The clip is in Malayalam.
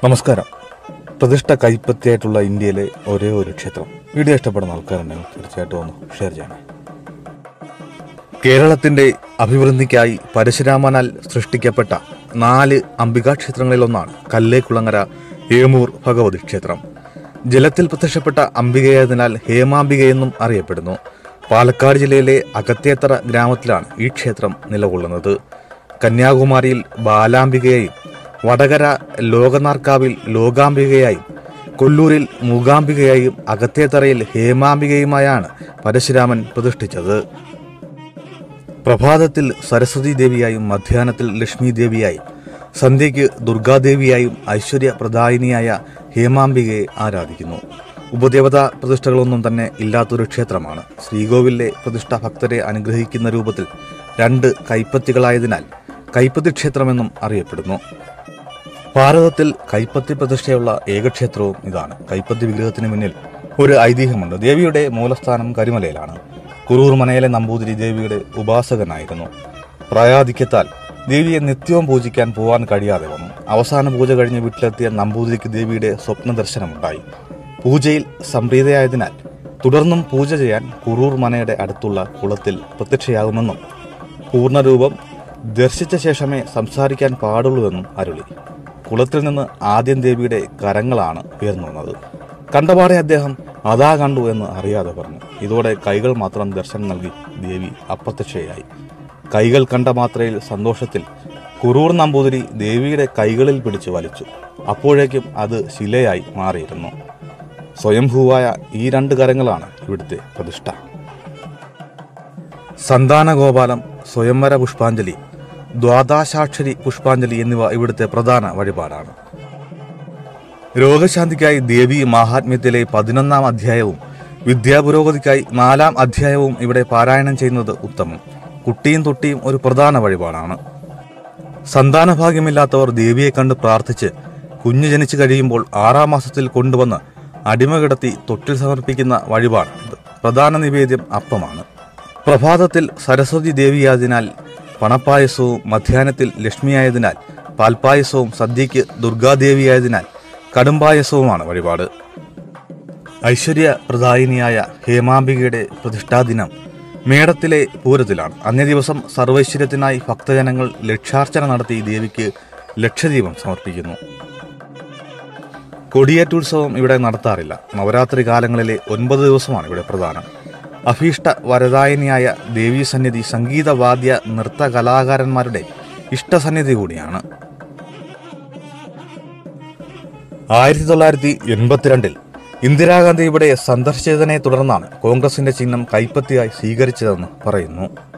നമസ്കാരം പ്രതിഷ്ഠ കൈപ്പത്തിയായിട്ടുള്ള ഇന്ത്യയിലെ ഒരേ ഒരു ക്ഷേത്രം വീഡിയോ ഇഷ്ടപ്പെടുന്ന ആൾക്കാരുണ്ടെങ്കിൽ തീർച്ചയായിട്ടും ഒന്ന് ഷെയർ ചെയ്യണേ കേരളത്തിന്റെ അഭിവൃദ്ധിക്കായി പരശുരാമനാൽ സൃഷ്ടിക്കപ്പെട്ട നാല് അംബികാ ക്ഷേത്രങ്ങളിലൊന്നാണ് കല്ലേക്കുളങ്ങര ഏമൂർ ഭഗവതി ക്ഷേത്രം ജലത്തിൽ പ്രത്യക്ഷപ്പെട്ട അംബികയായതിനാൽ ഹേമാംബികയെന്നും അറിയപ്പെടുന്നു പാലക്കാട് ജില്ലയിലെ അകത്തേത്തറ ഗ്രാമത്തിലാണ് ഈ ക്ഷേത്രം നിലകൊള്ളുന്നത് കന്യാകുമാരിയിൽ ബാലാംബികയെയും വടകര ലോകനാർക്കാവിൽ ലോകാംബികയായും കൊല്ലൂരിൽ മൂകാംബികയായും അകത്തേത്തറയിൽ ഹേമാംബികയുമായാണ് പരശുരാമൻ പ്രതിഷ്ഠിച്ചത് പ്രഭാതത്തിൽ സരസ്വതി ദേവിയായും മധ്യാഹ്നത്തിൽ ലക്ഷ്മി ദേവിയായും സന്ധ്യയ്ക്ക് ദുർഗാദേവിയായും ഐശ്വര്യപ്രദായിനിയായ ഹേമാംബികയെ ആരാധിക്കുന്നു ഉപദേവതാ പ്രതിഷ്ഠകളൊന്നും തന്നെ ഇല്ലാത്തൊരു ക്ഷേത്രമാണ് ശ്രീകോവിലെ പ്രതിഷ്ഠ ഭക്തരെ അനുഗ്രഹിക്കുന്ന രൂപത്തിൽ രണ്ട് കൈപ്പത്തികളായതിനാൽ കൈപ്പത്തി ക്ഷേത്രമെന്നും അറിയപ്പെടുന്നു ഭാരതത്തിൽ കൈപ്പത്തി പ്രതിഷ്ഠയുള്ള ഏക ക്ഷേത്രവും ഇതാണ് കൈപ്പത്തി വിഗ്രഹത്തിന് മുന്നിൽ ഒരു ഐതിഹ്യമുണ്ട് ദേവിയുടെ മൂലസ്ഥാനം കരിമലയിലാണ് കുറൂർ മനയിലെ നമ്പൂതിരി ദേവിയുടെ ഉപാസകനായിരുന്നു പ്രായാധിക്യത്താൽ ദേവിയെ നിത്യവും പൂജിക്കാൻ പോവാൻ കഴിയാതെ വന്നു അവസാന പൂജ കഴിഞ്ഞ് വീട്ടിലെത്തിയ നമ്പൂതിരിക്ക് ദേവിയുടെ സ്വപ്ന ദർശനമുണ്ടായി പൂജയിൽ സംപ്രീതയായതിനാൽ തുടർന്നും പൂജ ചെയ്യാൻ കുറൂർ മനയുടെ അടുത്തുള്ള കുളത്തിൽ പ്രത്യക്ഷയാകുമെന്നും പൂർണ്ണരൂപം ദർശിച്ച ശേഷമേ സംസാരിക്കാൻ പാടുള്ളൂവെന്നും അരുളി കുളത്തിൽ നിന്ന് ആദ്യം ദേവിയുടെ കരങ്ങളാണ് ഉയർന്നു വന്നത് കണ്ടപാടെ അദ്ദേഹം അതാ കണ്ടു എന്ന് അറിയാതെ പറഞ്ഞു ഇതോടെ കൈകൾ മാത്രം ദർശനം നൽകി ദേവി അപ്രത്യക്ഷയായി കൈകൾ കണ്ട മാത്രയിൽ സന്തോഷത്തിൽ കുറൂർ നമ്പൂതിരി ദേവിയുടെ കൈകളിൽ പിടിച്ചു വലിച്ചു അപ്പോഴേക്കും അത് ശിലയായി മാറിയിരുന്നു സ്വയംഭൂവായ ഈ രണ്ട് കരങ്ങളാണ് ഇവിടുത്തെ പ്രതിഷ്ഠ സന്താനഗോപാലം സ്വയംവര പുഷ്പാഞ്ജലി ദ്വാദശാക്ഷരി പുഷ്പാഞ്ജലി എന്നിവ ഇവിടുത്തെ പ്രധാന വഴിപാടാണ് രോഗശാന്തിക്കായി ദേവി മാഹാത്മ്യത്തിലെ പതിനൊന്നാം അധ്യായവും വിദ്യാപുരോഗതിക്കായി നാലാം അധ്യായവും ഇവിടെ പാരായണം ചെയ്യുന്നത് ഉത്തമം കുട്ടിയും തൊട്ടിയും ഒരു പ്രധാന വഴിപാടാണ് സന്താനഭാഗ്യമില്ലാത്തവർ ദേവിയെ കണ്ട് പ്രാർത്ഥിച്ച് കുഞ്ഞു ജനിച്ചു കഴിയുമ്പോൾ ആറാം മാസത്തിൽ കൊണ്ടുവന്ന് അടിമ കിടത്തി തൊട്ടിൽ സമർപ്പിക്കുന്ന വഴിപാട് ഇത് പ്രധാന നിവേദ്യം അപ്പമാണ് പ്രഭാതത്തിൽ സരസ്വതി ദേവിയായതിനാൽ പണപ്പായസവും മധ്യാഹ്നത്തിൽ ലക്ഷ്മിയായതിനാൽ പാൽപ്പായസവും സദ്യയ്ക്ക് ദുർഗാദേവിയായതിനാൽ കടുംപായസവുമാണ് വഴിപാട് ഐശ്വര്യപ്രദായിനിയായ ഹേമാംബികയുടെ പ്രതിഷ്ഠാദിനം മേടത്തിലെ പൂരത്തിലാണ് അന്നേ ദിവസം സർവൈശ്വര്യത്തിനായി ഭക്തജനങ്ങൾ ലക്ഷാർച്ചന നടത്തി ദേവിക്ക് ലക്ഷദീപം സമർപ്പിക്കുന്നു കൊടിയേറ്റുത്സവം ഇവിടെ നടത്താറില്ല നവരാത്രി കാലങ്ങളിലെ ഒൻപത് ദിവസമാണ് ഇവിടെ പ്രധാനം അഭീഷ്ട വരദായനിയായ ദേവീ സന്നിധി സംഗീതവാദ്യ നൃത്ത കലാകാരന്മാരുടെ ഇഷ്ടസന്നിധി കൂടിയാണ് ആയിരത്തി തൊള്ളായിരത്തി എൺപത്തിരണ്ടിൽ ഇന്ദിരാഗാന്ധി ഇവിടെ സന്ദർശിച്ചതിനെ തുടർന്നാണ് കോൺഗ്രസിന്റെ ചിഹ്നം കൈപ്പത്തിയായി സ്വീകരിച്ചതെന്ന് പറയുന്നു